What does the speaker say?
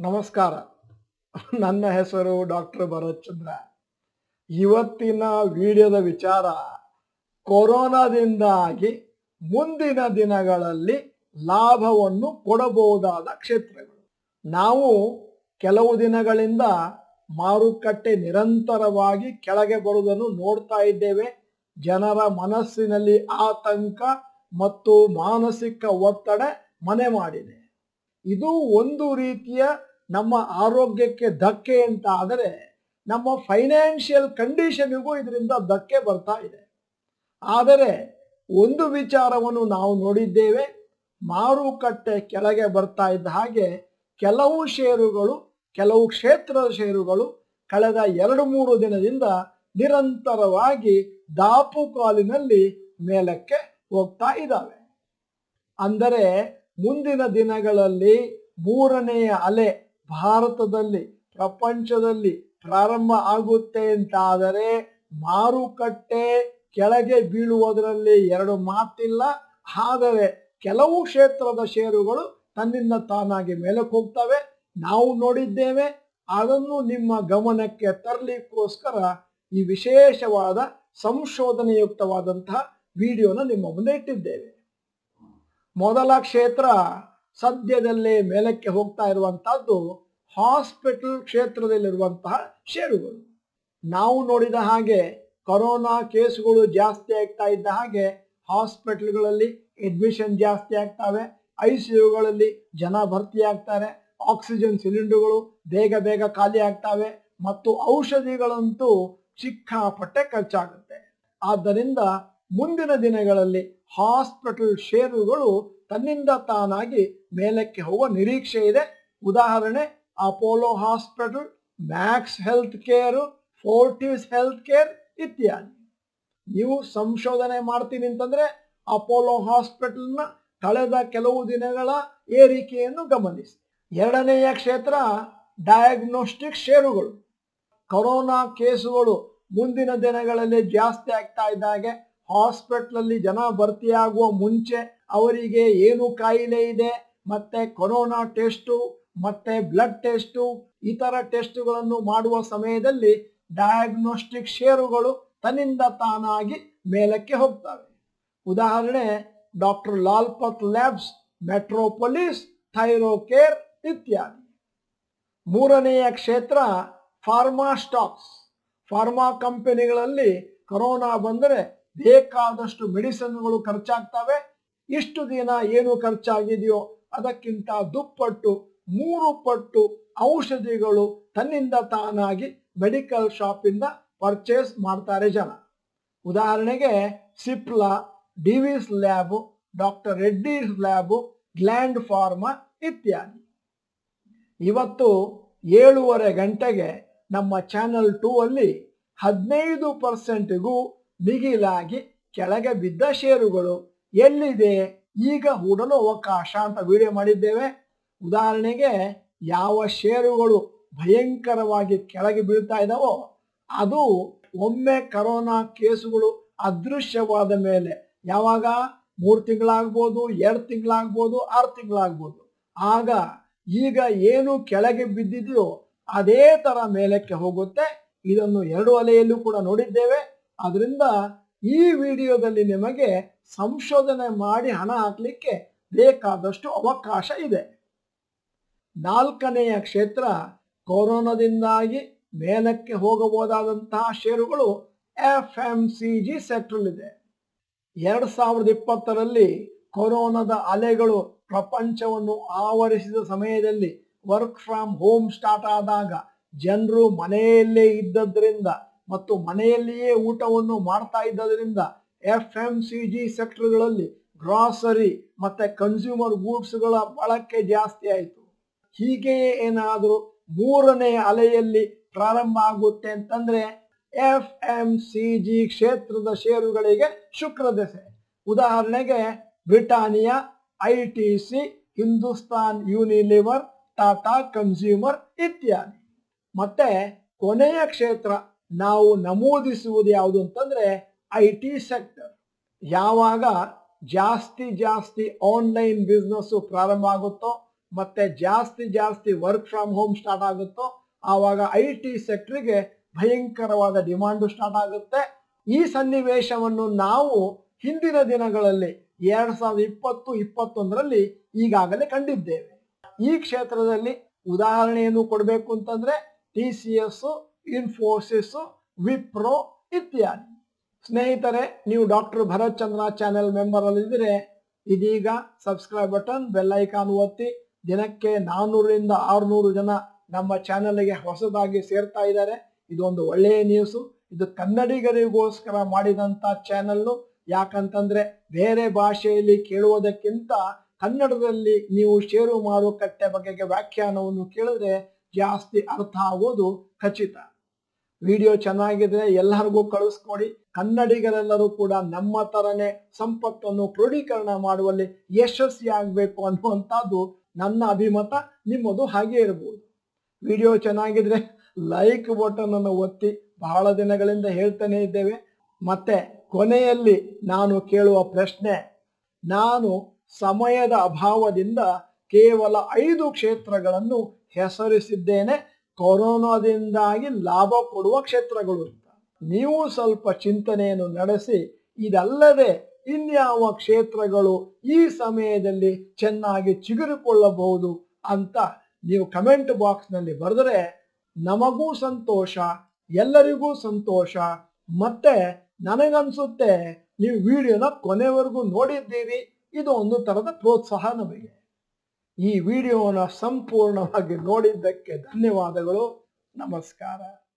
ನಮಸ್ಕಾರ ನನ್ನ ಹೆಸರು ಡಾಕ್ಟರ್ ಭರತ್ ಚಂದ್ರ ಇವತ್ತಿನ ವಿಡಿಯೋದ ವಿಚಾರ ಕೊರೋನಾದಿಂದಾಗಿ ಮುಂದಿನ ದಿನಗಳಲ್ಲಿ ಲಾಭವನ್ನು ಕೊಡಬಹುದಾದ ಕ್ಷೇತ್ರಗಳು ನಾವು ಕೆಲವು ದಿನಗಳಿಂದ ಮಾರುಕಟ್ಟೆ ನಿರಂತರವಾಗಿ ಕೆಳಗೆ ಬರುವುದನ್ನು ನೋಡ್ತಾ ಇದ್ದೇವೆ ಜನರ ಮನಸ್ಸಿನಲ್ಲಿ ಆತಂಕ ಮತ್ತು ಮಾನಸಿಕ ಒತ್ತಡ ಮನೆ ಮಾಡಿದೆ ಇದು ಒಂದು ರೀತಿಯ ನಮ್ಮ ಆರೋಗ್ಯಕ್ಕೆ ಧಕ್ಕೆ ಅಂತ ಆದರೆ ನಮ್ಮ ಫೈನಾನ್ಷಿಯಲ್ ಕಂಡೀಷನ್ಗೂ ಇದರಿಂದ ಧಕ್ಕೆ ಬರ್ತಾ ಇದೆ ಆದರೆ ಒಂದು ವಿಚಾರವನ್ನು ನಾವು ನೋಡಿದ್ದೇವೆ ಮಾರುಕಟ್ಟೆ ಕೆಳಗೆ ಬರ್ತಾ ಇದ್ದ ಹಾಗೆ ಕೆಲವು ಷೇರುಗಳು ಕೆಲವು ಕ್ಷೇತ್ರದ ಷೇರುಗಳು ಕಳೆದ ಎರಡು ಮೂರು ದಿನದಿಂದ ನಿರಂತರವಾಗಿ ದಾಪುಕಾಲಿನಲ್ಲಿ ಮೇಲಕ್ಕೆ ಹೋಗ್ತಾ ಇದ್ದಾವೆ ಅಂದರೆ ಮುಂದಿನ ದಿನಗಳಲ್ಲಿ ಮೂರನೆಯ ಅಲೆ ಭಾರತದಲ್ಲಿ ಪ್ರಪಂಚದಲ್ಲಿ ಪ್ರಾರಂಭ ಆಗುತ್ತೆ ಅಂತ ಆದರೆ ಮಾರುಕಟ್ಟೆ ಕೆಳಗೆ ಬೀಳುವುದರಲ್ಲಿ ಎರಡು ಮಾತಿಲ್ಲ ಆದರೆ ಕೆಲವು ಕ್ಷೇತ್ರದ ಷೇರುಗಳು ತನ್ನಿಂದ ತಾನಾಗಿ ಮೇಲಕ್ಕೆ ಹೋಗ್ತವೆ ನಾವು ನೋಡಿದ್ದೇವೆ ಅದನ್ನು ನಿಮ್ಮ ಗಮನಕ್ಕೆ ತರಲಿಕ್ಕೋಸ್ಕರ ಈ ವಿಶೇಷವಾದ ಸಂಶೋಧನೆಯುಕ್ತವಾದಂತಹ ವಿಡಿಯೋನ ನಿಮ್ಮ ಮುಂದೆ ಇಟ್ಟಿದ್ದೇವೆ ಮೊದಲ ಕ್ಷೇತ್ರ ಸದ್ಯದಲ್ಲೇ ಮೇಲಕ್ಕೆ ಹೋಗ್ತಾ ಇರುವಂತಹದ್ದು ಹಾಸ್ಪಿಟಲ್ ಕ್ಷೇತ್ರದಲ್ಲಿರುವಂತಹ ಷೇರುಗಳು ನಾವು ನೋಡಿದ ಹಾಗೆ ಕೊರೋನಾ ಕೇಸುಗಳು ಜಾಸ್ತಿ ಆಗ್ತಾ ಇದ್ದ ಹಾಗೆ ಹಾಸ್ಪಿಟಲ್ಗಳಲ್ಲಿ ಅಡ್ಮಿಷನ್ ಜಾಸ್ತಿ ಆಗ್ತವೆ ಐ ಸಿ ಯುಗಳಲ್ಲಿ ಜನ ಭರ್ತಿ ಆಗ್ತಾರೆ ಆಕ್ಸಿಜನ್ ಸಿಲಿಂಡರ್ಗಳು ಬೇಗ ಬೇಗ ಖಾಲಿ ಆಗ್ತವೆ ಮತ್ತು ಔಷಧಿಗಳಂತೂ ಸಿಕ್ಕಾಪಟ್ಟೆ ಖರ್ಚಾಗುತ್ತೆ ಆದ್ದರಿಂದ ಮುಂದಿನ ದಿನಗಳಲ್ಲಿ ಹಾಸ್ಪಿಟಲ್ ಷೇರುಗಳು ತನ್ನಿಂದ ತಾನಾಗಿ ಮೇಲಕ್ಕೆ ಹೋಗುವ ನಿರೀಕ್ಷೆ ಇದೆ ಉದಾಹರಣೆ Apollo hospital Max health care Fortis health care ಇತ್ಯಾದಿ ನೀವು ಸಂಶೋಧನೆ ಮಾಡ್ತೀನಿ ಅಂತಂದ್ರೆ ಅಪೋಲೋ ಹಾಸ್ಪಿಟಲ್ನ ಕಳೆದ ಕೆಲವು ದಿನಗಳ ಏರಿಕೆಯನ್ನು ಗಮನಿಸಿ ಎರಡನೆಯ ಕ್ಷೇತ್ರ ಡಯಾಗ್ನೋಸ್ಟಿಕ್ ಷೇರುಗಳು ಕೊರೋನಾ ಕೇಸುಗಳು ಮುಂದಿನ ದಿನಗಳಲ್ಲಿ ಜಾಸ್ತಿ ಆಗ್ತಾ ಇದ್ದಾಗೆ ಹಾಸ್ಪಿಟ್ಲಲ್ಲಿ ಜನ ಭರ್ತಿಯಾಗುವ ಮುಂಚೆ ಅವರಿಗೆ ಏನು ಕಾಯಿಲೆ ಇದೆ ಮತ್ತೆ ಕೊರೋನಾ ಟೆಸ್ಟು ಮತ್ತೆ ಬ್ಲಡ್ ಟೆಸ್ಟು ಇತರ ಟೆಸ್ಟ್ಗಳನ್ನು ಮಾಡುವ ಸಮಯದಲ್ಲಿ ಡಯಾಗ್ನೋಸ್ಟಿಕ್ ಷೇರುಗಳು ತನ್ನಿಂದ ತಾನಾಗಿ ಮೇಲಕ್ಕೆ ಹೋಗ್ತವೆ ಉದಾಹರಣೆ ಡಾಕ್ಟರ್ ಲಾಲ್ಪತ್ ಲ್ಯಾಬ್ಸ್ ಮೆಟ್ರೋಪೊಲಿಸ್ ಥೈರೋಕೇರ್ ಇತ್ಯಾದಿ ಮೂರನೆಯ ಕ್ಷೇತ್ರ ಫಾರ್ಮಾ ಸ್ಟಾಕ್ಸ್ ಫಾರ್ಮಾ ಕಂಪನಿಗಳಲ್ಲಿ ಕೊರೋನಾ ಬಂದರೆ ಬೇಕಾದಷ್ಟು ಮೆಡಿಸಿನ್ಗಳು ಖರ್ಚಾಗ್ತವೆ ಇಷ್ಟು ದಿನ ಏನು ಖರ್ಚಾಗಿದೆಯೋ ಅದಕ್ಕಿಂತ ದುಪ್ಪಟ್ಟು ಮೂರು ಪಟ್ಟು ಔಷಧಿಗಳು ತನ್ನಿಂದ ತಾನಾಗಿ ಮೆಡಿಕಲ್ ಶಾಪಿಂದ ಪರ್ಚೇಸ್ ಮಾಡ್ತಾರೆ ಜನ ಉದಾಹರಣೆಗೆ Cipla Divi's lab doctor Reddy's lab Gland pharma ಇತ್ಯಾದಿ ಇವತ್ತು ಏಳೂವರೆ ಗಂಟೆಗೆ ನಮ್ಮ ಚಾನಲ್ ಟೂ ಅಲ್ಲಿ ಹದಿನೈದು ಪರ್ಸೆಂಟ್ಗೂ ಮಿಗಿಲಾಗಿ ಕೆಳಗೆ ಬಿದ್ದ ಷೇರುಗಳು ಎಲ್ಲಿದೆ ಈಗ ಹೂಡಲು ಅವಕಾಶ ಅಂತ ವಿಡಿಯೋ ಮಾಡಿದ್ದೇವೆ ಉದಾಹರಣೆಗೆ ಯಾವ ಷೇರುಗಳು ಭಯಂಕರವಾಗಿ ಕೆಳಗೆ ಬೀಳ್ತಾ ಇದ್ದಾವೋ ಅದು ಒಮ್ಮೆ ಕರೋನಾ ಕೇಸುಗಳು ಅದೃಶ್ಯವಾದ ಮೇಲೆ ಯಾವಾಗ ಮೂರು ತಿಂಗಳಾಗ್ಬೋದು ಎರಡು ತಿಂಗಳಾಗ್ಬೋದು ಆರು ತಿಂಗಳಾಗ್ಬೋದು ಆಗ ಈಗ ಏನು ಕೆಳಗೆ ಬಿದ್ದಿದೆಯೋ ಅದೇ ತರ ಮೇಲಕ್ಕೆ ಹೋಗುತ್ತೆ ಇದನ್ನು ಎರಡು ಅಲೆಯಲ್ಲೂ ಕೂಡ ನೋಡಿದ್ದೇವೆ ಅದರಿಂದ ಈ ವಿಡಿಯೋದಲ್ಲಿ ನಿಮಗೆ ಸಂಶೋಧನೆ ಮಾಡಿ ಹಣ ಹಾಕಲಿಕ್ಕೆ ಬೇಕಾದಷ್ಟು ಅವಕಾಶ ಇದೆ ನಾಲ್ಕನೆಯ ಕ್ಷೇತ್ರ ಕೊರೋನಾದಿಂದಾಗಿ ಮೇಲಕ್ಕೆ ಹೋಗಬಹುದಾದಂತಹ ಷೇರುಗಳು F M C G sector ಇದೆ ಎರಡ್ ಸಾವಿರದ ಇಪ್ಪತ್ತರಲ್ಲಿ ಕೊರೋನಾದ ಅಲೆಗಳು ಪ್ರಪಂಚವನ್ನು ಆವರಿಸಿದ ಸಮಯದಲ್ಲಿ ವರ್ಕ್ ಫ್ರಮ್ ಹೋಮ್ ಸ್ಟಾರ್ಟ್ ಆದಾಗ ಜನರು ಮನೆಯಲ್ಲೇ ಇದ್ದದ್ರಿಂದ ಮತ್ತು ಮನೆಯಲ್ಲಿಯೇ ಊಟವನ್ನು ಮಾಡ್ತಾ ಇದ್ದದ್ರಿಂದ ಎಫ್ ಎಂ ಸಿ ಜಿ ಸೆಕ್ಟರ್ಗಳಲ್ಲಿ ಗ್ರಾಸರಿ ಮತ್ತೆ ಕನ್ಸ್ಯೂಮರ್ ಗೂಡ್ಸ್ಗಳ ಬಳಕೆ ಜಾಸ್ತಿ ಆಯಿತು ಹೀಗೆಯೇ ಏನಾದರೂ ಮೂರನೇ ಅಲೆಯಲ್ಲಿ ಪ್ರಾರಂಭ ಆಗುತ್ತೆ ಅಂತಂದ್ರೆ ಎಫ್ ಎಂ ಸಿ ಜಿ ಕ್ಷೇತ್ರದ ಷೇರುಗಳಿಗೆ ಶುಕ್ರ ದೆಸೆ ಉದಾಹರಣೆಗೆ Britannia I T C Hindustan Unilever Tata consumer ಇತ್ಯಾದಿ ಮತ್ತೆ ಕೊನೆಯ ಕ್ಷೇತ್ರ ನಾವು ನಮೂದಿಸುವುದು ಯಾವುದು ಅಂತಂದ್ರೆ ಐ ಟಿ ಸೆಕ್ಟರ್ ಯಾವಾಗ ಜಾಸ್ತಿ ಜಾಸ್ತಿ ಆನ್ಲೈನ್ ಬಿಸ್ನೆಸ್ ಪ್ರಾರಂಭ ಆಗುತ್ತೋ ಮತ್ತೆ ಜಾಸ್ತಿ ಜಾಸ್ತಿ ವರ್ಕ್ ಫ್ರಮ್ ಹೋಮ್ ಸ್ಟಾರ್ಟ್ ಆಗುತ್ತೋ ಆವಾಗ ಐ ಟಿ ಸೆಕ್ಟರ್ಗೆ ಭಯಂಕರವಾದ ಡಿಮಾಂಡು ಸ್ಟಾರ್ಟ್ ಆಗುತ್ತೆ ಈ ಸನ್ನಿವೇಶವನ್ನು ನಾವು ಹಿಂದಿನ ದಿನಗಳಲ್ಲಿ ಎರಡ್ ಸಾವಿರದ ಇಪ್ಪತ್ತು ಇಪ್ಪತ್ತೊಂದರಲ್ಲಿ ಈಗಾಗಲೇ ಕಂಡಿದ್ದೇವೆ ಈ ಕ್ಷೇತ್ರದಲ್ಲಿ ಉದಾಹರಣೆಯನ್ನು ಕೊಡಬೇಕು ಅಂತಂದ್ರೆ T C S Infosys Wipro ಇತ್ಯಾದಿ ಸ್ನೇಹಿತರೆ ನೀವು doctor Bharath Chandra channel member ಅಲ್ಲಿದ್ದರೆ ಇದೀಗ ಸಬ್ಸ್ಕ್ರೈಬ್ ಬಟನ್ ಬೆಲ್ ಐಕಾನ್ ಒತ್ತಿ ದಿನಕ್ಕೆ ನಾನ್ನೂರರಿಂದ ಆರುನೂರು ಜನ ನಮ್ಮ ಚಾನೆಲ್ಗೆ ಹೊಸದಾಗಿ ಸೇರ್ತಾ ಇದ್ದಾರೆ ಇದೊಂದು ಒಳ್ಳೆಯ ನ್ಯೂಸು ಇದು ಕನ್ನಡಿಗರಿಗೋಸ್ಕರ ಮಾಡಿದಂತ ಚಾನೆಲ್ಲು ಯಾಕಂತಂದ್ರೆ ಬೇರೆ ಭಾಷೆಯಲ್ಲಿ ಕೇಳುವುದಕ್ಕಿಂತ ಕನ್ನಡದಲ್ಲಿ ನೀವು ಷೇರು ಮಾರುಕಟ್ಟೆ ಬಗೆಗೆ ವ್ಯಾಖ್ಯಾನವನ್ನು ಕೇಳಿದ್ರೆ ಜಾಸ್ತಿ ಅರ್ಥ ಆಗೋದು ಖಚಿತ ವಿಡಿಯೋ ಚೆನ್ನಾಗಿದ್ರೆ ಎಲ್ಲರಿಗೂ ಕಳಿಸ್ಕೊಡಿ ಕನ್ನಡಿಗರೆಲ್ಲರೂ ಕೂಡ ನಮ್ಮ ತರನೇ ಸಂಪತ್ತನ್ನು ಕ್ರೋಢೀಕರಣ ಮಾಡುವಲ್ಲಿ ಯಶಸ್ವಿಯಾಗಬೇಕು ಅನ್ನುವಂಥದ್ದು ನನ್ನ ಅಭಿಮತ ನಿಮ್ಮದು ಹಾಗೆ ಇರಬಹುದು ವಿಡಿಯೋ ಚೆನ್ನಾಗಿದ್ರೆ ಲೈಕ್ ಬಟನ್ ಅನ್ನು ಒತ್ತಿ ಬಹಳ ದಿನಗಳಿಂದ ಹೇಳ್ತಾನೆ ಇದ್ದೇವೆ ಮತ್ತೆ ಕೊನೆಯಲ್ಲಿ ನಾನು ಕೇಳುವ ಪ್ರಶ್ನೆ ನಾನು ಸಮಯದ ಅಭಾವದಿಂದ ಕೇವಲ ಐದು ಕ್ಷೇತ್ರಗಳನ್ನು ಹೆಸರಿಸಿದ್ದೇನೆ ಕೊರೋನಾದಿಂದಾಗಿ ಲಾಭ ಕೊಡುವ ಕ್ಷೇತ್ರಗಳು ಅಂತ ನೀವು ಸ್ವಲ್ಪ ಚಿಂತನೆಯನ್ನು ನಡೆಸಿ ಇದಲ್ಲದೆ ಇನ್ಯಾವ ಕ್ಷೇತ್ರಗಳು ಈ ಸಮಯದಲ್ಲಿ ಚೆನ್ನಾಗಿ ಚಿಗುರಿಕೊಳ್ಳಬಹುದು ಅಂತ ನೀವು ಕಮೆಂಟ್ ಬಾಕ್ಸ್ನಲ್ಲಿ ಬರೆದರೆ ನಮಗೂ ಸಂತೋಷ ಎಲ್ಲರಿಗೂ ಸಂತೋಷ ಮತ್ತೆ ನನಗನ್ಸುತ್ತೆ ನೀವು ವಿಡಿಯೋನ ಕೊನೆವರೆಗೂ ನೋಡಿದ್ದೀರಿ ಇದು ಒಂದು ತರದ ಪ್ರೋತ್ಸಾಹ ನಮಗೆ ಈ ವಿಡಿಯೋನ ಸಂಪೂರ್ಣವಾಗಿ ನೋಡಿದ್ದಕ್ಕೆ ಧನ್ಯವಾದಗಳು ನಮಸ್ಕಾರ